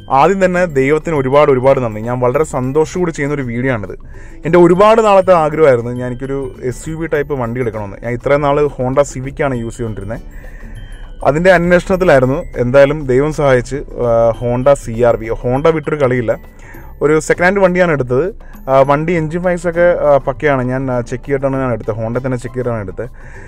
ആദ്യം തന്നെ ദൈവത്തിന് ഒരുപാട് ഒരുപാട് നന്ദി ഞാൻ വളരെ സന്തോഷത്തോടെ ചെയ്യുന്ന ഒരു വീഡിയോ ആണിത് എൻ്റെ ഒരുപാട് നാളത്തെ ആഗ്രഹമായിരുന്നു ഞാൻ എനിക്കൊരു എസ് യു വി ടൈപ്പ് വണ്ടി എടുക്കണമെന്ന് ഞാൻ ഇത്രയും നാൾ ഹോണ്ട സിവിക്കാണ് യൂസ് ചെയ്തുകൊണ്ടിരുന്നത് അതിൻ്റെ അന്വേഷണത്തിലായിരുന്നു എന്തായാലും ദൈവം സഹായിച്ച് ആ, Honda C R V Honda വിട്ടൊരു കളിയില്ല ഒരു സെക്കൻഡ് ഹാൻഡ് വണ്ടിയാണ് എടുത്തത് ആ, വണ്ടി എൻജിൻ ഫൈസ് ഒക്കെ ആ, പക്കയാണ് ഞാൻ ചെക്ക് ചെയ്തിട്ടാണ് ഞാൻ എടുത്തത് ഹോണ്ട തന്നെ ചെക്ക് ചെയ്തിട്ടാണ് എടുത്തത്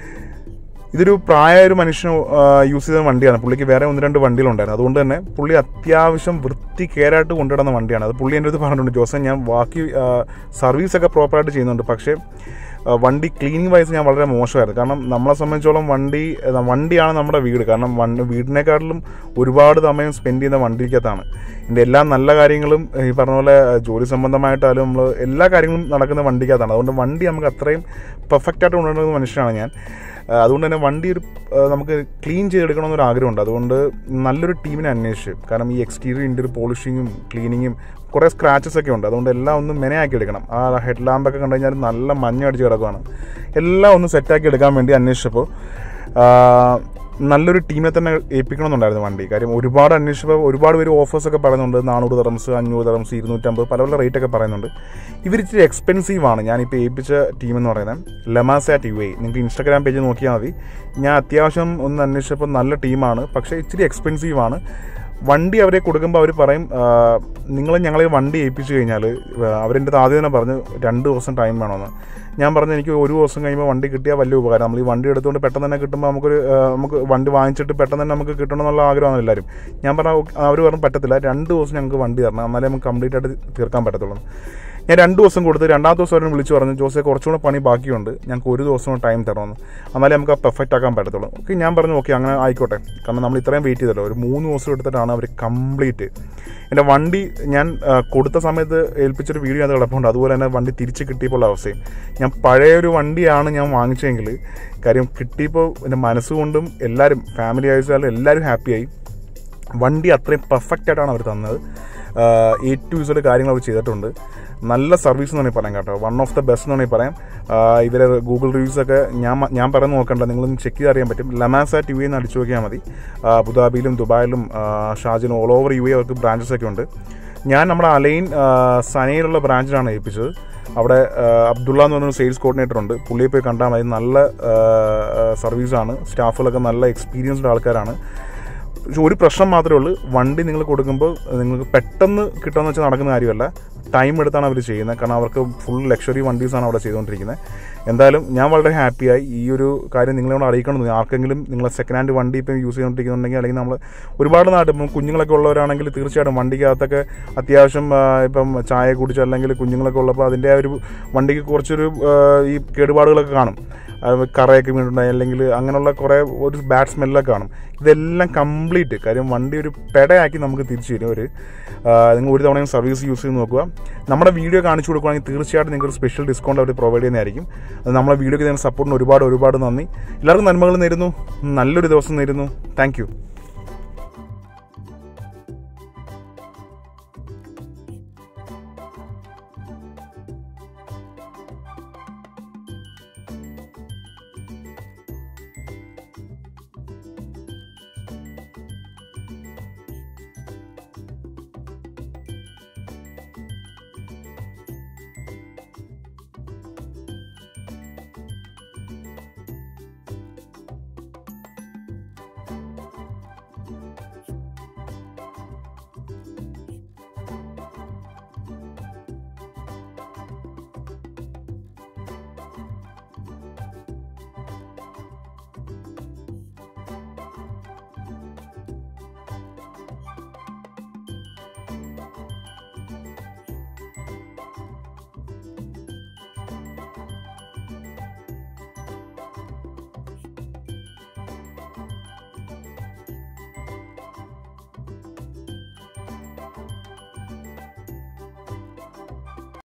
ഇതൊരു പ്രായമായ ഒരു മനുഷ്യന് യൂസ് ചെയ്ത വണ്ടിയാണ് പുള്ളിക്ക് വേറെ ഒന്ന് രണ്ട് വണ്ടികളുണ്ടായിരുന്നു അതുകൊണ്ട് തന്നെ പുള്ളി അത്യാവശ്യം വൃത്തികേരായിട്ട് കൊണ്ടുവരുന്ന വണ്ടിയാണ് അത് പുള്ളി എൻ്റെ അടുത്ത് പറഞ്ഞിട്ടുണ്ട് ജോസൻ ഞാൻ ബാക്കി സർവീസ് ഒക്കെ പ്രോപ്പറായിട്ട് ചെയ്യുന്നുണ്ട് പക്ഷേ ആ, വണ്ടി ക്ലീനിങ് വൈസ് ഞാൻ വളരെ മോശമായിരുന്നു കാരണം നമ്മളെ സംബന്ധിച്ചോളം വണ്ടി ആ, വണ്ടിയാണ് നമ്മുടെ വീട് കാരണം വണ്ടി വീടിനെക്കാട്ടിലും ഒരുപാട് സമയം സ്പെൻഡ് ചെയ്യുന്ന വണ്ടിക്കകത്താണ് എൻ്റെ എല്ലാ നല്ല കാര്യങ്ങളും ഈ പറഞ്ഞ പോലെ ജോലി സംബന്ധമായിട്ടാലും നമ്മൾ എല്ലാ കാര്യങ്ങളും നടക്കുന്ന വണ്ടിക്കകത്താണ് അതുകൊണ്ട് വണ്ടി നമുക്ക് അത്രയും പെർഫെക്റ്റ് ആയിട്ട് കൊണ്ടുവരുന്ന മനുഷ്യനാണ് ഞാൻ ആ, അതുകൊണ്ട് തന്നെ വണ്ടി ഒരു ആ, നമുക്ക് ക്ലീൻ ചെയ്തെടുക്കണമെന്നൊരു ആഗ്രഹമുണ്ട് അതുകൊണ്ട് നല്ലൊരു ടീമിനെ അന്വേഷിച്ച് കാരണം ഈ എക്സ്റ്റീരിയർ ഇൻറ്റീരിയർ പോളിഷിങ്ങും ക്ലീനിങ്ങും കുറേ സ്ക്രാച്ചസ് ഒക്കെ ഉണ്ട് അതുകൊണ്ട് എല്ലാം ഒന്ന് മെനയാക്കി എടുക്കണം ആ ഹെഡ് ലാമ്പൊക്കെ കണ്ടു കഴിഞ്ഞാൽ നല്ല മഞ്ഞ അടിച്ച് കിടക്കുകയാണ് എല്ലാം ഒന്ന് സെറ്റാക്കി എടുക്കാൻ വേണ്ടി അന്വേഷിച്ചപ്പോൾ ആ, നല്ലൊരു ടീമിനെ തന്നെ ഏൽപ്പിക്കണമെന്നുണ്ടായിരുന്നു വണ്ടി കാര്യം ഒരുപാട് അന്വേഷിച്ചപ്പോൾ ഒരുപാട് പേര് ഓഫേഴ്സ് ഒക്കെ പറയുന്നുണ്ട് നാനൂറ് തറംസ് അഞ്ഞൂറ് തറംസ് ഇരുന്നൂറ്റമ്പത് പല പല റേറ്റ് ഒക്കെ പറയുന്നുണ്ട് ഇവർ ഇച്ചിരി എക്സ്പെൻസീവ് ആണ് ഞാനിപ്പോൾ ഏൽപ്പിച്ച ടീം എന്ന് പറയുന്നത് ലെമാസാറ്റ് യു ഐ നിങ്ങൾക്ക് ഇൻസ്റ്റാഗ്രാം പേജ് നോക്കിയാൽ മതി ഞാൻ അത്യാവശ്യം ഒന്ന് അന്വേഷിച്ചപ്പോൾ നല്ല ടീമാണ് പക്ഷേ ഇച്ചിരി എക്സ്പെൻസീവ് ആണ് വണ്ടി അവരെ കൊടുക്കുമ്പോൾ അവർ പറയും നിങ്ങൾ ഞങ്ങളെ വണ്ടി ഏൽപ്പിച്ചു കഴിഞ്ഞാൽ അവരെൻ്റെ അടുത്ത് ആദ്യം തന്നെ പറഞ്ഞു രണ്ട് ദിവസം ടൈം വേണമെന്ന് ഞാൻ പറഞ്ഞു എനിക്ക് ഒരു ദിവസം കഴിയുമ്പോൾ വണ്ടി കിട്ടിയാൽ വലിയ ഉപകാരം നമ്മൾ ഈ വണ്ടി എടുത്തുകൊണ്ട് പെട്ടെന്ന് തന്നെ കിട്ടുമ്പോൾ നമുക്കൊരു ആ, നമുക്ക് വണ്ടി വാങ്ങിച്ചിട്ട് പെട്ടെന്ന് തന്നെ നമുക്ക് കിട്ടണം എന്നുള്ള ആഗ്രഹമാണ് എല്ലാവരും ഞാൻ പറഞ്ഞു അവർ പറഞ്ഞു പറ്റത്തില്ല രണ്ട് ദിവസം ഞങ്ങൾക്ക് വണ്ടി തരണം എന്നാലേ നമുക്ക് കംപ്ലീറ്റ് ആയിട്ട് തീർക്കാൻ പറ്റത്തുള്ളൂ ഞാൻ രണ്ട് ദിവസം കൊടുത്ത് രണ്ടാമത്തെ ദിവസം അവരെ വിളിച്ചു പറഞ്ഞു ജോസെ കുറച്ചുകൂടെ പണി ബാക്കിയുണ്ട് ഞങ്ങൾക്ക് ഒരു ദിവസം ടൈം തരണമെന്ന് എന്നാലേ നമുക്ക് പെർഫെക്റ്റ് ആക്കാൻ പറ്റത്തുള്ളൂ ഓക്കെ ഞാൻ പറഞ്ഞു ഓക്കെ അങ്ങനെ ആയിക്കോട്ടെ കാരണം നമ്മൾ ഇത്രയും വെയിറ്റ് ചെയ്തല്ലോ ഒരു മൂന്ന് ദിവസം എടുത്തിട്ടാണ് അവർ കംപ്ലീറ്റ് എൻ്റെ വണ്ടി ഞാൻ ആ, കൊടുത്ത സമയത്ത് ഏൽപ്പിച്ചൊരു വീഡിയോ അത് കിടപ്പുണ്ട് അതുപോലെ തന്നെ വണ്ടി തിരിച്ച് കിട്ടിയപ്പോൾ അവസ്ഥയും ഞാൻ പഴയ ഒരു വണ്ടിയാണ് ഞാൻ വാങ്ങിച്ചതെങ്കിൽ കാര്യം കിട്ടിയപ്പോൾ എൻ്റെ മനസ്സുകൊണ്ടും എല്ലാവരും ഫാമിലി ആയാലും എല്ലാവരും ഹാപ്പിയായി വണ്ടി അത്രയും പെർഫെക്റ്റ് ആയിട്ടാണ് അവർ തന്നത് എ ടു ഇസഡ് കാര്യങ്ങൾ അവർ ചെയ്തിട്ടുണ്ട് നല്ല സർവീസ് എന്ന് വേണമെങ്കിൽ പറയാം കേട്ടോ വൺ ഓഫ് ദ ബെസ്റ്റ് എന്ന് വേണമെങ്കിൽ പറയാം ആഹ് ഇവരെ ഗൂഗിൾ റിവ്യൂസ് ഒക്കെ ഞാൻ മ- ഞാൻ പറയുന്നത് നോക്കണ്ട നിങ്ങളൊന്ന് ചെക്ക് ചെയ്ത് അറിയാൻ പറ്റും ലമാസ ടി വിന്ന് അടിച്ചു നോക്കിയാൽ മതി ആഹ് അബുദാബിയിലും ദുബായിലും ആഹ് ഷാർജിലും ഓൾ ഓവർ യു എ അവർക്ക് ബ്രാഞ്ചസ് ഒക്കെ ഉണ്ട് ഞാൻ നമ്മുടെ അലൈൻ ആഹ് സനയിലുള്ള ബ്രാഞ്ചിലാണ് ഏൽപ്പിച്ചത് അവിടെ ആഹ് അബ്ദുള്ള എന്ന് പറഞ്ഞൊരു സെയിൽസ് കോർഡിനേറ്റർ ഉണ്ട് പുള്ളിയെ പോയി കണ്ടാൽ മതി നല്ല ആഹ് സർവീസാണ് സ്റ്റാഫുകളൊക്കെ നല്ല എക്സ്പീരിയൻസ്ഡ് ആൾക്കാരാണ് പക്ഷെ ഒരു പ്രശ്നം മാത്രമേ ഉള്ളൂ വണ്ടി നിങ്ങൾ കൊടുക്കുമ്പോൾ നിങ്ങൾക്ക് പെട്ടെന്ന് കിട്ടുമെന്ന് വെച്ചാൽ നടക്കുന്ന കാര്യമല്ല ടൈം എടുത്താണ് അവർ ചെയ്യുന്നത് കാരണം അവർക്ക് ഫുൾ ലക്ഷറി വണ്ടീസാണ് അവിടെ ചെയ്തുകൊണ്ടിരിക്കുന്നത് എന്തായാലും ഞാൻ വളരെ ഹാപ്പിയായി ഈ ഒരു കാര്യം നിങ്ങളോട് അറിയിക്കണം ആർക്കെങ്കിലും നിങ്ങൾ സെക്കൻഡ് ഹാൻഡ് വണ്ടി ഇപ്പം യൂസ് ചെയ്തുകൊണ്ടിരിക്കുന്നുണ്ടെങ്കിൽ അല്ലെങ്കിൽ നമ്മൾ ഒരുപാട് നാട്ട് ഇപ്പം കുഞ്ഞുങ്ങളൊക്കെ ഉള്ളവരാണെങ്കിൽ തീർച്ചയായിട്ടും വണ്ടിക്കകത്തൊക്കെ അത്യാവശ്യം ആ, ഇപ്പം ചായ കുടിച്ചോ അല്ലെങ്കിൽ കുഞ്ഞുങ്ങളൊക്കെ ഉള്ളപ്പോൾ അതിൻ്റെ ആ ഒരു വണ്ടിക്ക് കുറച്ചൊരു ആ, ഈ കേടുപാടുകളൊക്കെ കാണും അത് കറയൊക്കെ വീണിട്ടുണ്ടായി അല്ലെങ്കിൽ അങ്ങനെയുള്ള കുറേ ഒരു ബാഡ് സ്മെല്ലൊക്കെ കാണും ഇതെല്ലാം കംപ്ലീറ്റ് കാര്യം വണ്ടി ഒരു പെടയാക്കി നമുക്ക് തിരിച്ചു തരും ഒരു നിങ്ങൾ ഒരു തവണയും സർവീസ് യൂസ് ചെയ്ത് നോക്കുക നമ്മുടെ വീഡിയോ കാണിച്ചു കൊടുക്കുകയാണെങ്കിൽ തീർച്ചയായിട്ടും നിങ്ങൾക്ക് ഒരു സ്പെഷ്യൽ ഡിസ്കൗണ്ട് അവർ പ്രൊവൈഡ് ചെയ്യുന്നതായിരിക്കും അത് നമ്മളെ വീഡിയോയ്ക്ക് നിങ്ങൾ സപ്പോർട്ടിന് ഒരുപാട് ഒരുപാട് നന്ദി എല്ലാവർക്കും നന്മകൾ നേരുന്നു നല്ലൊരു ദിവസം നേരുന്നു താങ്ക്